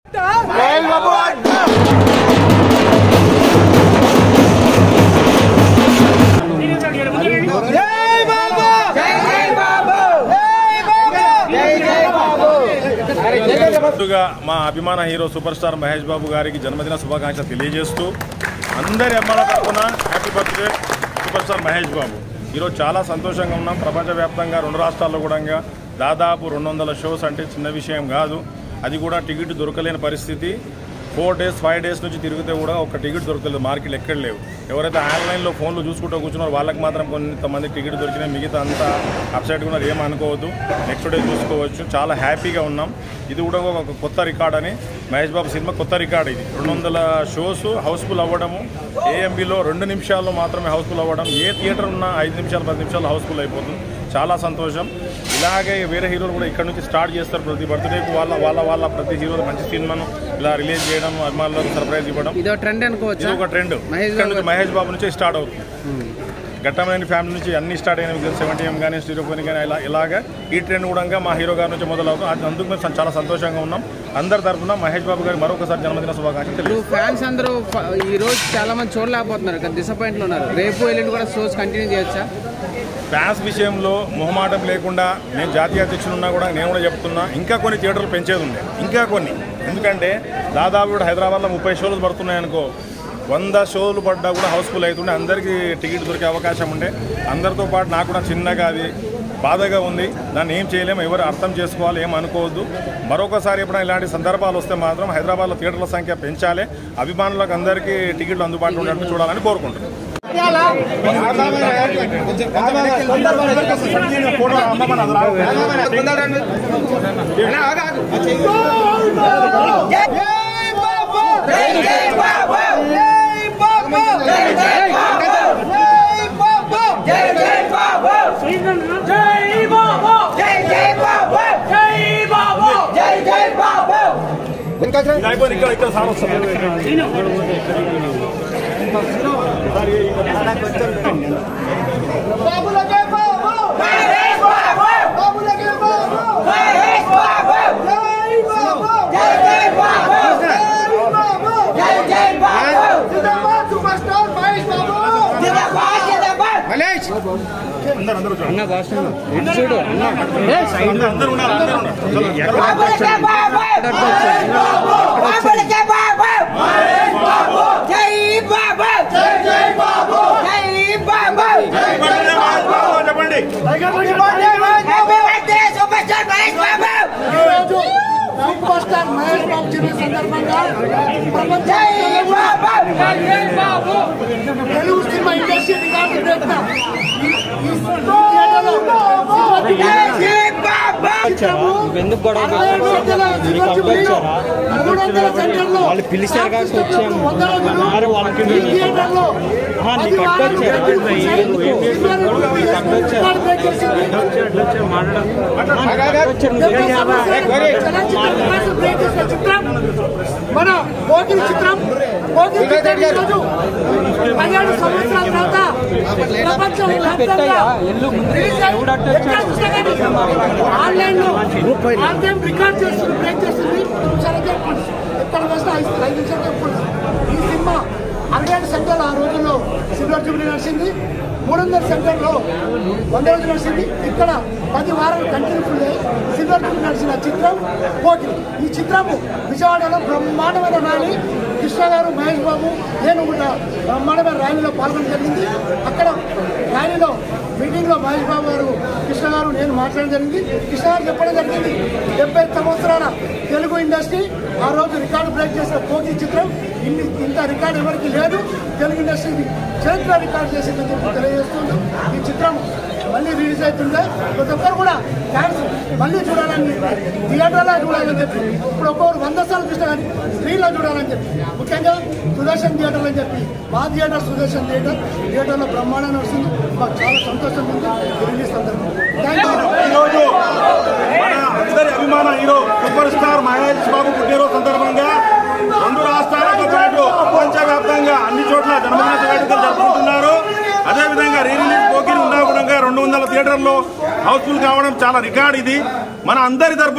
ముందుగా మా అభిమాన hero super star Mahesh Babu గారికి జన్మదిన శుభాకాంక్షలు తెలియజేస్తూ అందరి అమ్మాల తరఫున happy birthday super star Mahesh Babu ఈరోజు చాలా సంతోషంగా ఉన్నాం ప్రపంచవ్యాప్తంగా రెండు రాష్ట్రాల్లో కూడా దాదాపు రెండు వందల షోస్ అంటే చిన్న విషయం కాదు అది కూడా టికెట్ దొరకలేని పరిస్థితి ఫోర్ డేస్ ఫైవ్ డేస్ నుంచి తిరిగితే కూడా ఒక టికెట్ దొరకలేదు మార్కెట్లు ఎక్కడ లేవు ఎవరైతే ఆన్లైన్లో ఫోన్లో చూసుకుంటూ కూర్చున్నారో వాళ్ళకి మాత్రం కొంతమంది టికెట్ దొరికినాయి మిగతా అంతా అప్సైడ్ ఉన్నారు ఏం అనుకోవద్దు నెక్స్ట్ డే చూసుకోవచ్చు చాలా హ్యాపీగా ఉన్నాం ఇది కూడా ఒక కొత్త రికార్డ్ అని మహేష్ బాబు సినిమా కొత్త రికార్డ్ ఇది రెండు వందల షోస్ హౌస్ఫుల్ అవ్వడము ఏఎంబీలో రెండు నిమిషాల్లో మాత్రమే హౌస్ఫుల్ అవ్వడం ఏ థియేటర్ ఉన్నా ఐదు నిమిషాలు పది నిమిషాలు హౌస్ఫుల్ అయిపోతుంది చాలా సంతోషం ఇలాగే వేరే హీరోలు కూడా ఇక్కడ నుంచి స్టార్ట్ చేస్తారు ప్రతి బర్త్డేకి వాళ్ళ వాళ్ళ వాళ్ళ ప్రతి హీరో మంచి సినిమాను ఇలా రిలీజ్ చేయడం అభిమానులకు సర్ప్రైజ్ ఇవ్వడం ఇదో ట్రెండ్ ఇది అనుకోవచ్చా ఒక ట్రెండ్ మహేష్ ఇక్కడ బాబు నుంచి మహేష్ బాబు నుంచి స్టార్ట్ అవుతుంది ఘట్టమైన ఫ్యామిలీ నుంచి అన్ని స్టార్ట్ అయినవి సెవెంటీ ఎం కానీ స్టీరోపోని కానీ ఇలా ఇలాగా ఈ ట్రెండ్ కూడా మా హీరో గారి నుంచి మొదలవుతుంది అది అందుకు మేము చాలా సంతోషంగా ఉన్నాం అందరి తరఫున మహేష్ బాబు గారికి మరొకసారి జన్మదిన శుభాకాంక్షలు ఇప్పుడు తెలియజేస్తున్నాం. ఫ్యాన్స్ అందరూ ఫ- ఈ రోజు చాలా మంది చూడలేకపోతున్నారు డిసప్పాయింట్లు ఉన్నారు రేపు ఎల్లుండి కూడా షోస్ కంటిన్యూ చేయొచ్చా ఫ్యాన్స్ విషయంలో మొహమాటం లేకుండా నేను జాతీయ అధ్యక్షుడు ఉన్నా కూడా నేను కూడా చెప్తున్నా ఇంకా కొన్ని థియేటర్లు పెంచేది ఉంది ఇంకా కొన్ని ఎందుకంటే దాదాపు ఇప్పుడు హైదరాబాద్లో ముప్పై షోలు పడుతున్నాయి అనుకో వంద షోలు పడ్డా కూడా హౌస్ఫుల్ అవుతుండే అందరికీ టికెట్ దొరికే అవకాశం ఉండే అందరితో పాటు నాకు కూడా చిన్నగా అది బాధగా ఉంది దాన్ని ఏం చేయలేము ఎవరు అర్థం చేసుకోవాలి ఏం అనుకోవద్దు మరొకసారి ఎప్పుడైనా ఇలాంటి సందర్భాలు వస్తే మాత్రం హైదరాబాద్లో థియేటర్ల సంఖ్య పెంచాలి అభిమానులకు అందరికీ టికెట్లు అందుబాటులో ఉండేట్టు చూడాలని కోరుకుంటున్నాను అయిపోయింది ఇక్కడ ఇక్కడ సార్ వస్తారు బాబులకే బాబు మహేష్ బాబు బాబులకే బాబు మహేష్ బాబు జై బాబు జై జై బాబు జై బాబు జై జై బాబు జిందాబాద్ సూపర్ స్టార్ మహేష్ బాబు జిందాబాద్ జిందాబాద్ అందరూ అందరూ చూడండి. అన్న భాష ఇటు చూడు అన్న అందరూ అందరూ ఉన్నారు అందరూ ఉన్నారు బాబులకే బాబు బాబులకే బాబు మహేష్ బాబు జై బాబు జై జై బాబు జై బాబు చెప్పండి happy birthday super star Mahesh Babu ఈరోజు సూపర్ స్టార్ మహేష్ బాబు చిన్న సందర్భంగా ప్రపంచ Telugu cinema industry record break ఈ థియేటర్లో ఎందుకు గొడవ వాళ్ళు పిలిచారు కాబట్టి వచ్చాము మరి వాళ్ళకి నీకు మన పోకిరి చిత్రం పోకిరి చిత్రం ఈరోజు పదిహేడు సంవత్సరాల తర్వాత ప్రపంచం వ్యాప్తంగా రిలీజ్ అయ్యి ఎక్కడ చూసినా కానీ ఆన్లైన్ లో ఆన్లైన్ రికార్డ్ చేస్తుంది బ్రేక్ చేస్తుంది సరే చెప్పండి ఎక్కడ వేస్తే ఐదు ఐదు నిమిషాలు చెప్పండి ఈ సినిమా అరవై ఏడు సెంటర్లు ఆ రోజుల్లో సిల్వర్ జూబ్లీ నడిచింది మూడు వందల సెంటర్లో వంద రోజులు నడిచింది ఇక్కడ పది వారాలు కంటిన్యూ సిల్వర్ జూబ్లీ నడిచిన చిత్రం పోకిరి ఈ చిత్రము విజయవాడలో బ్రహ్మాండమైన ర్యాలీ కృష్ణ గారు మహేష్ బాబు నేను కూడా బ్రహ్మాండమైన ర్యాలీలో పాల్గొనడం జరిగింది అక్కడ ర్యాలీలో మీటింగ్లో మహేష్ బాబు గారు కృష్ణ గారు నేను మాట్లాడడం జరిగింది కృష్ణ గారు చెప్పడం జరిగింది డెబ్బై సంవత్సరాల తెలుగు ఇండస్ట్రీ ఆ రోజు రికార్డు బ్రేక్ చేసిన పోటీ చిత్రం ఇన్ని ఇంత రికార్డు ఎవరికి లేదు తెలుగు ఇండస్ట్రీ చరిత్ర రికార్డు చేసిందని చెప్పి తెలియజేస్తుంది ఈ చిత్రం మళ్ళీ రిలీజ్ అవుతుంటే ప్రతి ఒక్కరు కూడా ఫ్యాన్స్ మళ్ళీ చూడాలని చెప్పి థియేటర్లో చూడాలని చెప్పి ఇప్పుడు ఒక్కొక్కరు వంద సార్లు చూసినా కానీ స్క్రీన్లో చూడాలని చెప్పి ముఖ్యంగా సుదర్శన్ థియేటర్ అని చెప్పి మా థియేటర్ సుదర్శన్ థియేటర్ థియేటర్లో బ్రహ్మాండంగా వస్తుంది మాకు చాలా సంతోషం ఉంది రిలీజ్ సందర్భంగా థ్యాంక్ యూ ఈరోజు మన అందరి అభిమాన hero super star Mahesh Babu పుట్టినరోజు సందర్భంగా రెండు రాష్ట్రాలతో పాటు ప్రపంచవ్యాప్తంగా అన్ని చోట్ల జన్మదిన వేడుకలు జరుపుకుంటున్నారు అదేవిధంగా రీ రిలీజ్ పోకిరి ఉన్నా కూడా రెండు వందల థియేటర్లో హౌస్ఫుల్ కావడం చాలా రికార్డ్ ఇది మన అందరి తరపున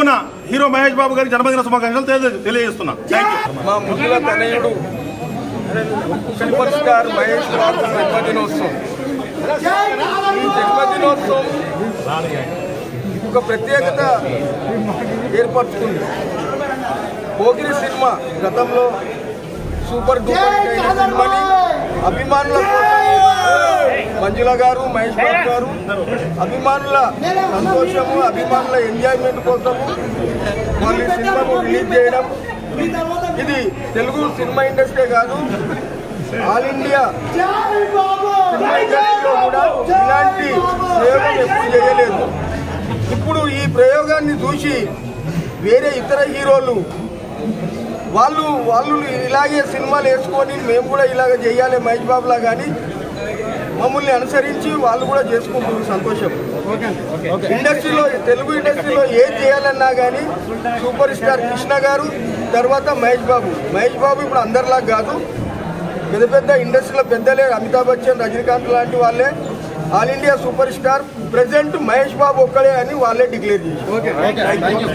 హీరో మహేష్ బాబు గారికి జన్మదిన శుభాకాంక్షలు తెలియ- తెలియజేస్తున్నా థ్యాంక్ యూ మా ముద్దుల తనయుడు సూపర్ స్టార్ మహేష్ బాబు జన్మదినోత్సవం ఈ జన్మదినోత్సవం ఒక ప్రత్యేకత ఏర్పరచుకుంది పోగిరి సినిమా గతంలో సూపర్ డూపర్ హిట్ అయిన సినిమాని అభిమానుల కోసం మంజుల గారు మహేష్ బాబు గారు అభిమానుల సంతోషము అభిమానుల ఎంజాయ్మెంట్ కోసము వాళ్ళు ఈ సినిమాను రిలీజ్ చేయడం ఇది తెలుగు సినిమా ఇండస్ట్రీ కాదు ఆల్ ఇండియా సినిమా ఇండస్ట్రీలో కూడా ఇలాంటి ప్రయోగం ఎప్పుడు చేయలేదు ఇప్పుడు ఈ ప్రయోగాన్ని చూసి వేరే ఇతర హీరోలు వాళ్ళు వాళ్ళు ఇలాగే సినిమాలు వేసుకొని మేము కూడా ఇలాగ చేయాలి మహేష్ బాబులా కానీ మమ్మల్ని అనుసరించి వాళ్ళు కూడా చేసుకుంటున్నారు సంతోషం ఇండస్ట్రీలో తెలుగు ఇండస్ట్రీలో ఏం చేయాలన్నా కానీ సూపర్ స్టార్ కృష్ణ గారు తర్వాత మహేష్ బాబు మహేష్ బాబు ఇప్పుడు అందరిలా కాదు పెద్ద పెద్ద ఇండస్ట్రీలో పెద్దలే అమితాబ్ బచ్చన్ రజనీకాంత్ లాంటి వాళ్ళే all India super star present Mahesh Babu ఒక్కడే అని వాళ్ళే డిక్లేర్ చేశారు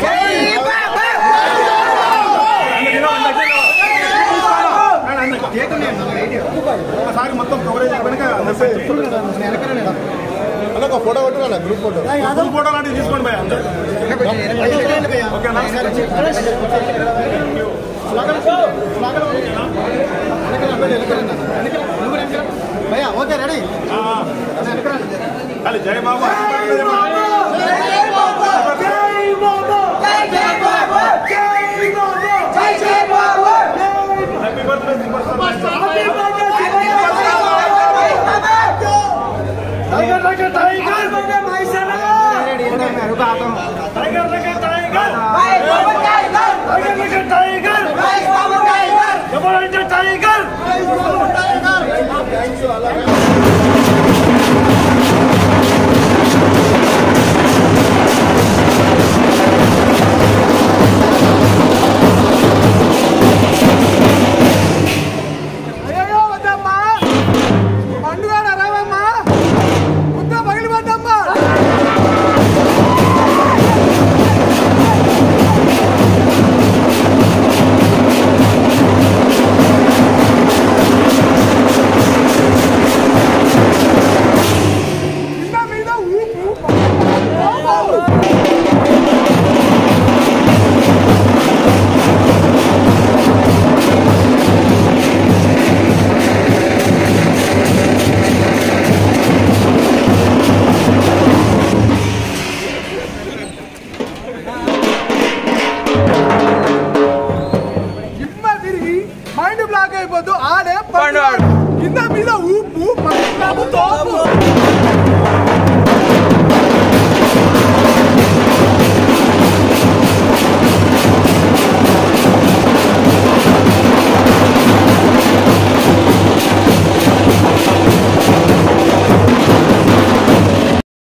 ఒకసారి మొత్తం కవరేజ్ అయిపోయినాక ఒక ఫోటో కొట్టున్నా గ్రూప్ ఫోటో గ్రూప్ ఫోటో లాంటివి తీసుకోండి భయ అందరూ ఓకేనా భయ్యా ఓకే రెడీ ఆ, ఖాళీ జై Babu happy birthday super star అయ్యో వద్దమ్మా పండుగ రావమ్మా ముద్ద పగిలిపోద్దమ్మా కింద మీద ఊపు జిమ్మ తిరిగి మైండ్ బ్లాక్ అయిపోద్దు ఆడే పండుగ